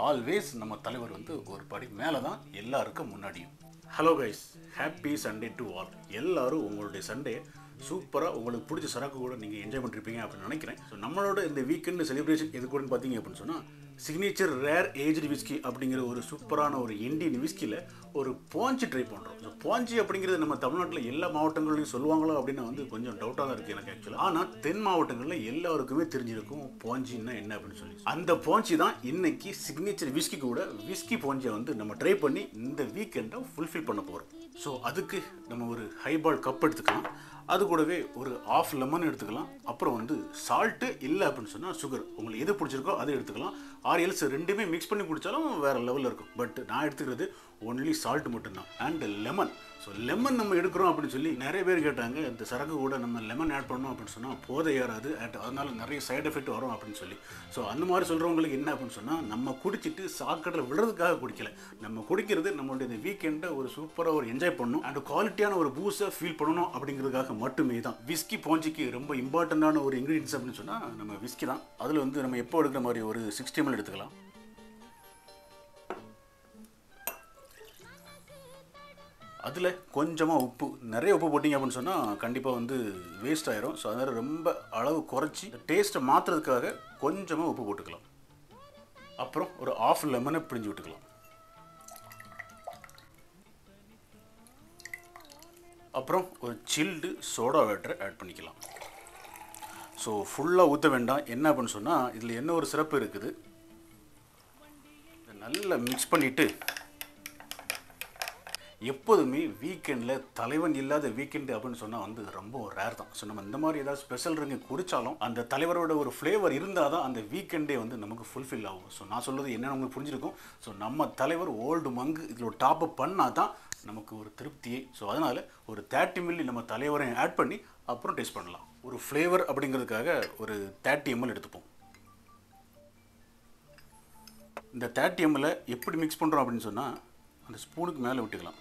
always நம்ம தலைவர் வந்து ஒரு படி மேலே தான் எல்லாருக்கும் முன்னாடியும் hello guys happy Sunday to all எல்லாரும் உங்களுடைய சண்டே சூப்பராக உங்களுக்கு பிடிச்ச சரக்கு கூட நீங்கள் என்ஜாய் பண்ணிருப்பீங்க அப்படின்னு நினைக்கிறேன் ஸோ நம்மளோட இந்த வீக்கெண்டு செலிப்ரேஷன் எது கூடன்னு பார்த்தீங்க அப்படின்னு சொன்னால் சிக்னேச்சர் ரேர் ஏஜ்டு விஸ்கி அப்படிங்கிற ஒரு சூப்பரான ஒரு இந்தியன் விஸ்கியில் ஒரு பாஞ்சி ட்ரை பண்ணுறோம் ஸோ பாஞ்சி அப்படிங்கிறது நம்ம தமிழ்நாட்டில் எல்லா மாவட்டங்கள்லையும் சொல்லுவாங்களோ அப்படின்னு வந்து கொஞ்சம் டவுட்டாக தான் இருக்குது எனக்கு ஆக்சுவலாக ஆனால் தென் மாவட்டங்களில் எல்லாருக்குமே தெரிஞ்சிருக்கும் பாஞ்சின்னா என்ன அப்படின்னு சொல்லி அந்த பாஞ்சி தான் இன்னைக்கு சிக்னேச்சர் விஸ்கி கூட விஸ்கி பாஞ்சியை வந்து நம்ம ட்ரை பண்ணி இந்த வீக்கெண்டை ஃபுல்ஃபில் பண்ண போகிறோம் ஸோ அதுக்கு நம்ம ஒரு ஹைபால் கப் எடுத்துக்கலாம் அது கூடவே ஒரு ஆஃப் லெமன் எடுத்துக்கலாம் அப்புறம் வந்து சால்ட்டு இல்லை அப்படின்னு சொன்னால் சுகர் உங்களுக்கு எது பிடிச்சிருக்கோ அதை எடுத்துக்கலாம் ஆர் எல்ஸ் ரெண்டுமே மிக்ஸ் பண்ணி குடித்தாலும் வேறு லெவலில் இருக்கும் பட் நான் எடுத்துக்கிறது ஒன்லி சால்ட் மட்டும்தான் அண்ட் லெமன் ஸோ லெமன் நம்ம எடுக்கிறோம் அப்படின்னு சொல்லி நிறைய பேர் கேட்டாங்க இந்த சரக்கு கூட நம்ம லெமன் ஆட் பண்ணோம் அப்படின்னு சொன்னால் போதை ஏறாது அண்ட் அதனால நிறைய சைடு எஃபெக்ட் வரும் அப்படின்னு சொல்லி ஸோ அந்த மாதிரி சொல்கிறவங்களுக்கு என்ன அப்படின்னு சொன்னால் நம்ம குடிச்சிட்டு சாக்கடையில் விடுறதுக்காக குடிக்கல நம்ம குடிக்கிறது நம்மளுடைய இந்த வீக்கெண்டை ஒரு சூப்பராக ஒரு என்ஜாய் பண்ணணும் அண்ட் குவாலிட்டியான ஒரு பூஸை ஃபீல் பண்ணணும் அப்படிங்கிறதுக்காக மட்டுமே தான் விஸ்கி போஞ்சிக்கு ரொம்ப இம்பார்ட்டண்டான ஒரு இன்க்ரீடியன்ஸ் அப்படின்னு சொன்னால் நம்ம விஸ்கி தான் அதில் வந்து நம்ம எப்போ எடுக்கிற மாதிரி ஒரு சிக்ஸ்டி எம்எல் எடுத்துக்கலாம் அதில் கொஞ்சமாக உப்பு நிறைய உப்பு போட்டிங்க அப்படின்னு சொன்னால் கண்டிப்பாக வந்து வேஸ்ட் ஆயிரும் ஸோ அதனால் ரொம்ப அளவு குறைச்சி டேஸ்ட்டை மாற்றுறதுக்காக கொஞ்சமாக உப்பு போட்டுக்கலாம் அப்புறம் ஒரு ஆஃப் லெமனை பிழிஞ்சு விட்டுக்கலாம் அப்புறம் ஒரு சில்டு சோடா வாட்டரை ஆட் பண்ணிக்கலாம் ஸோ ஃபுல்லாக ஊற்ற வேண்டாம் என்ன அப்படின்னு சொன்னால் இதில் என்ன ஒரு சிறப்பு இருக்குது இதை நல்லா மிக்ஸ் பண்ணிவிட்டு எப்போதுமே வீக்கெண்டில் தலைவன் இல்லாத வீக்கெண்டு அப்படின்னு சொன்னால் வந்து ரொம்ப ரேர் தான் ஸோ நம்ம இந்த மாதிரி ஏதாவது ஸ்பெஷல் ரிங்கு குடித்தாலும் அந்த தலைவரோட ஒரு ஃப்ளேவர் இருந்தால் தான் அந்த வீக்கெண்டே வந்து நமக்கு ஃபுல்ஃபில் ஆகும் ஸோ நான் சொல்கிறது என்னென்னு உங்களுக்கு புரிஞ்சிருக்கும் ஸோ நம்ம தலைவர் ஓல்டு மங்கு இதில் ஒரு டாப் அப் பண்ணால் தான் நமக்கு ஒரு திருப்தியே ஸோ அதனால் ஒரு தேர்ட்டி மில்லி நம்ம தலைவரையும் ஆட் பண்ணி அப்புறம் டேஸ்ட் பண்ணலாம் ஒரு ஃப்ளேவர் அப்படிங்கிறதுக்காக ஒரு தேர்ட்டி எம்எல் எடுத்துப்போம் இந்த தேர்ட்டி எம்எல்லை எப்படி மிக்ஸ் பண்ணுறோம் அப்படின்னு சொன்னால் அந்த ஸ்பூனுக்கு மேலே விட்டுக்கலாம்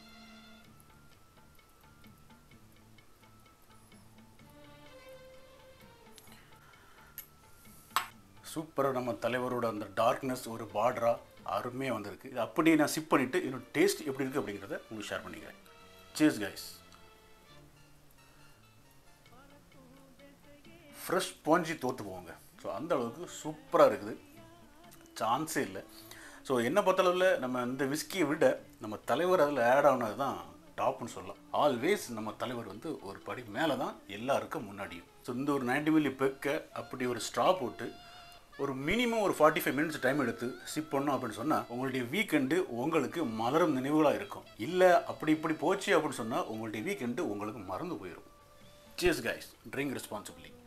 சூப்பராக நம்ம தலைவரோட அந்த டார்க்னஸ் ஒரு பார்டராக அருமையாக வந்திருக்கு இது அப்படியே நான் சிப் பண்ணிவிட்டு என்னோட டேஸ்ட் எப்படி இருக்குது அப்படிங்கிறத உங்களுக்கு ஷேர் பண்ணிக்கிறேன் சீஸ் கைஸ் ஃப்ரெஷ் பாஞ்சி தோற்று போவாங்க ஸோ அந்த அளவுக்கு சூப்பராக இருக்குது சான்ஸே இல்லை ஸோ என்ன பொறுத்தளவில் நம்ம இந்த விஸ்கியை விட நம்ம தலைவர் அதில் ஆட் ஆனது தான் டாப்னு சொல்லலாம் ஆல்வேஸ் நம்ம தலைவர் வந்து ஒரு படி மேலே தான் எல்லாருக்கும் முன்னாடியும் ஸோ இந்த ஒரு நைன்டி மில்லி பெக்க அப்படி ஒரு ஸ்ட்ரா போட்டு ஒரு மினிமம் ஒரு ஃபார்ட்டி ஃபைவ் மினிட்ஸ் டைம் எடுத்து சிப் பண்ணோம் அப்படின்னு சொன்னால் உங்களுடைய வீக்கெண்டு உங்களுக்கு மலரும் நினைவுகளாக இருக்கும் இல்லை அப்படி இப்படி போச்சு அப்படின்னு சொன்னால் உங்களுடைய வீக்கெண்டு உங்களுக்கு மறந்து போயிடும் சியர்ஸ் கைஸ் ட்ரிங்க் ரெஸ்பான்சிபிலிட்டி